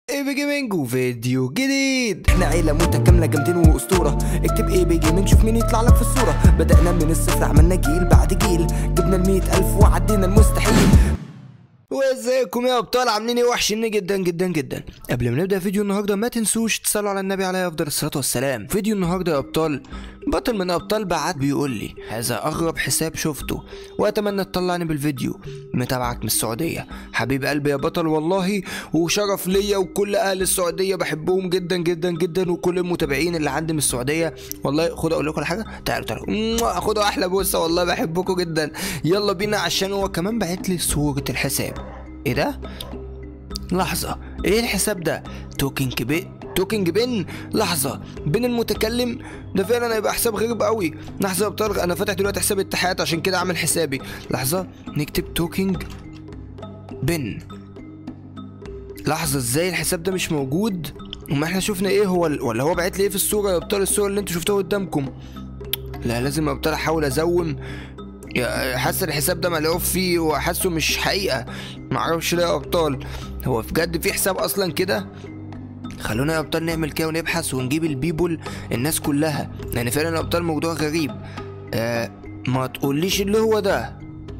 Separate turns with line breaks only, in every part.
اي بي جيمنج وفيديو جديد احنا عيلة متكاملة جامدين واسطورة اكتب اي بي جيمنج شوف مين يطلع لك في الصورة بدأنا من الصفر عملنا جيل بعد جيل جبنا المية ألف وعدينا المستحيل وازيكم يا ابطال عاملين ايه وحشني جدا جدا جدا قبل ما نبدا فيديو النهارده ما تنسوش تصلوا على النبي عليه افضل الصلاه والسلام فيديو النهارده يا ابطال بطل من ابطال بعت بيقول لي هذا اغرب حساب شفته واتمنى تطلعني بالفيديو متابعك من السعوديه حبيب قلبي يا بطل والله وشرف ليا وكل اهل السعوديه بحبهم جدا جدا جدا وكل المتابعين اللي عندي من السعوديه والله خد اقول لكم على حاجه تعالوا تعالوا خدوا احلى بوسه والله بحبكم جدا يلا بينا عشان هو كمان بعت لي صوره الحساب ايه ده لحظة ايه الحساب ده توكينج بي توكينج بين لحظة بين المتكلم ده فعلا هيبقى حساب غريب قوي لحظة يا ابطال انا فاتح دلوقتي حساب التحيات عشان كده عامل حسابي لحظة نكتب توكينج بين لحظة ازاي الحساب ده مش موجود وما احنا شفنا ايه هو ال- ولا هو بعت لي ايه في الصورة يا ابطال الصورة اللي انتوا شفتوها قدامكم لا لازم يا ابطال احاول ازوم يا- حاسس الحساب ده ملعوب فيه وحاسه مش حقيقة معرفش ليه يا ابطال هو بجد في حساب اصلا كده خلونا يا ابطال نعمل كده ونبحث ونجيب البيبول الناس كلها لان فعلا يا ابطال موضوع غريب آه ما تقوليش اللي هو ده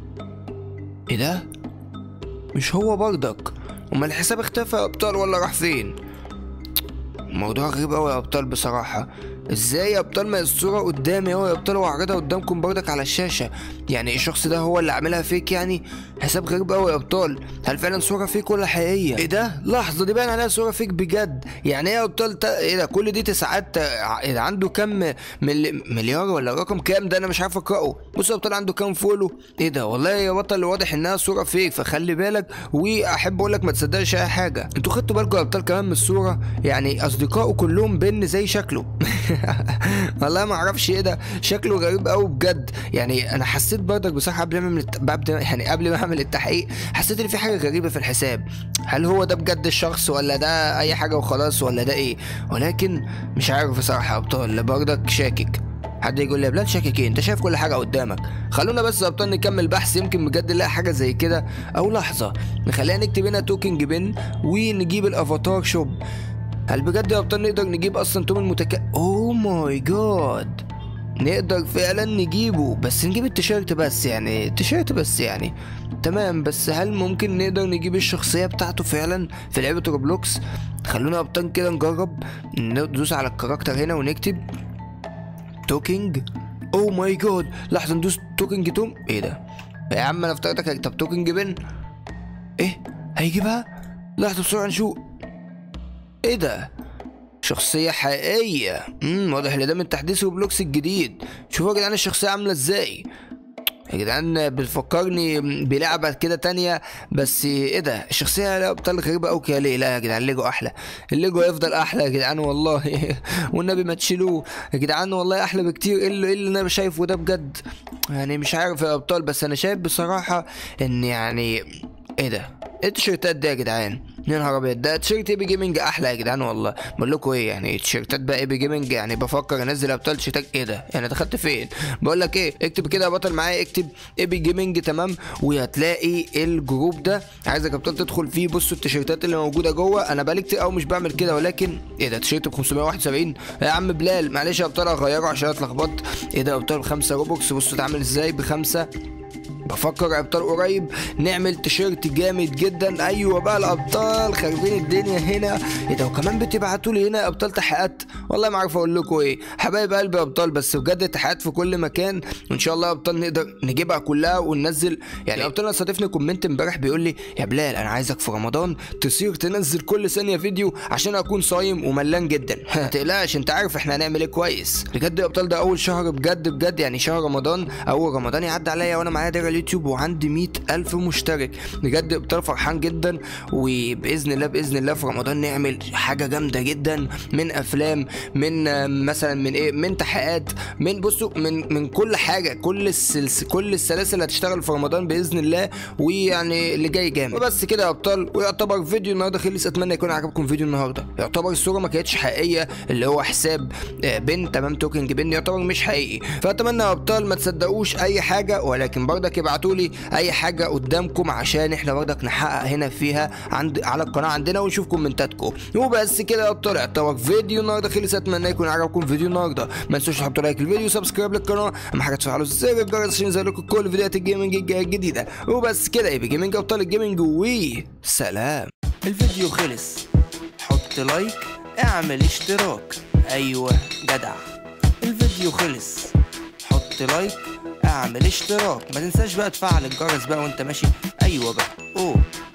ايه ده مش هو برضك امال الحساب اختفى يا ابطال ولا راح فين موضوع غريب قوي يا ابطال بصراحه ازاي يا ابطال ما الصوره قدامي اهو يا ابطال وعرضها قدامكم بردك على الشاشه يعني الشخص ده هو اللي عاملها فيك يعني حساب غريب قوي يا ابطال هل فعلا صوره فيك ولا حقيقيه ايه ده لحظه دي باين عليها صوره فيك بجد يعني ايه يا ابطال تا... ايه ده كل دي تسعات ع- إيه ده عنده كام مل... مليار ولا رقم كام ده انا مش عارف اقراه بص يا ابطال عنده كام فولو ايه ده والله يا بطل واضح انها صوره فيك فخلي بالك واحب اقول لك ما تصدقش اي حاجه انتوا خدتوا بالكم يا ابطال كمان من الصوره يعني اصدقائه كلهم بن زي شكله والله ما اعرفش ايه ده شكله غريب قوي بجد يعني انا حسيت برضك بصراحه قبل ما اعمل الت- بعد- يعني قبل ما اعمل التحقيق حسيت ان في حاجه غريبه في الحساب هل هو ده بجد الشخص ولا ده اي حاجه وخلاص ولا ده ايه ولكن مش عارف بصراحه يا ابطال برضك شاكك حد يقول لي يا بلال شاكك ايه انت شايف كل حاجه قدامك خلونا بس يا ابطال نكمل بحث يمكن بجد نلاقي حاجه زي كده او لحظه نخلينا نكتب هنا توكينج بن ونجيب الافاتار شوب هل بجد يا ابطال نقدر نجيب اصلا توم المتك اوه ماي جاد نقدر فعلا نجيبه بس نجيب التيشيرت بس يعني التيشيرت بس يعني تمام بس هل ممكن نقدر نجيب الشخصية بتاعته فعلا في لعبة روبلوكس خلونا يا ابطال كده نجرب ندوس على الكاركتر هنا ونكتب توكينج اوه ماي جاد لحظة ندوس توكينج توم ايه ده يا عم انا افتكرتك هكتب توكينج بن ايه هيجيبها لحظة بسرعة نشوف ايه ده شخصية حقيقية امم واضح ان ده من تحديث روبلوكس الجديد شوفوا يا جدعان الشخصية عاملة ازاي يا جدعان بتفكرني بلعبة كده تانية بس ايه ده الشخصية لا ابطال غريبة اوي كده ليه لا يا جدعان الليجو احلى الليجو يفضل احلى يا جدعان والله والنبي ما تشيلوه يا جدعان والله احلى بكتير ايه اللي, إيه اللي انا شايفه ده بجد يعني مش عارف يا ابطال بس انا شايف بصراحة ان يعني ايه ده ايه التيشيرتات دي يا جدعان يا نهار ابيض ده تيشيرت ايبي جيمنج احلى يا جدعان والله بقول لكم ايه يعني تيشيرتات بقى ايبي جيمنج يعني بفكر انزل ابطال تيشيرتات ايه ده يعني دخلت فين بقول لك ايه اكتب كده يا بطل معايا اكتب ايبي جيمنج تمام وهتلاقي الجروب ده عايزك يا ابطال تدخل فيه بصوا التيشيرتات اللي موجوده جوه انا بقالي كتير قوي مش بعمل كده ولكن ايه ده تيشيرت ب 571 يا عم بلال معلش يا ابطال اغيره عشان اتلخبطت ايه ده يا ابطال بخمسه روبوكس بصوا اتعمل ازاي بخمسه بفكر يا ابطال قريب نعمل تيشيرت جامد جدا ايوه بقى الابطال خاربين الدنيا هنا ايه ده وكمان بتبعتوا لي هنا يا ابطال تحقيقات والله ما عارف اقول لكم ايه حبايب قلبي يا ابطال بس بجد تحقيقات في كل مكان وان شاء الله يا ابطال نقدر نجيبها كلها وننزل يعني ابطال انا صادفني كومنت امبارح بيقول لي يا بلال انا عايزك في رمضان تصير تنزل كل ثانيه فيديو عشان اكون صايم وملان جدا ما تقلقش انت عارف احنا هنعمل ايه كويس بجد يا ابطال ده اول شهر بجد بجد يعني شهر رمضان اول رمضان يعدي عليا وانا معايا دايره اليوتيوب وعندي 100 الف مشترك بجد يا ابطال فرحان جدا وباذن الله باذن الله في رمضان نعمل حاجه جامده جدا من افلام من آه، مثلا من ايه من تحقيقات من بصوا من من كل حاجه كل السلس كل السلاسل اللي هتشتغل في رمضان باذن الله ويعني اللي جاي جامد وبس كده يا ابطال ويعتبر فيديو النهارده خلص اتمنى يكون عجبكم فيديو النهارده يعتبر الصوره ما كانتش حقيقيه اللي هو حساب آه، بن تمام توكينج بن يعتبر مش حقيقي فاتمنى يا ابطال ما تصدقوش اي حاجه ولكن برضك ابعتوا لي اي حاجه قدامكم عشان احنا برضك نحقق هنا فيها عند على القناه عندنا ونشوف كومنتاتكم وبس كده يا طلع طبعا فيديو النهارده خلص اتمنى يكون عجبكم فيديو النهارده ما تنسوش تحطوا لايك الفيديو وسبسكرايب للقناه اهم حاجه تفعلوا زر الجرس عشان يظهر كل فيديوهات الجيمنج الجديده وبس كده يبقى جيمنج ابطال الجيمنج وسلام الفيديو خلص حط لايك اعمل اشتراك ايوه جدع الفيديو خلص حط لايك اعمل اشتراك ما تنساش بقى تفعل الجرس بقى وانت ماشي ايوه بقى اوه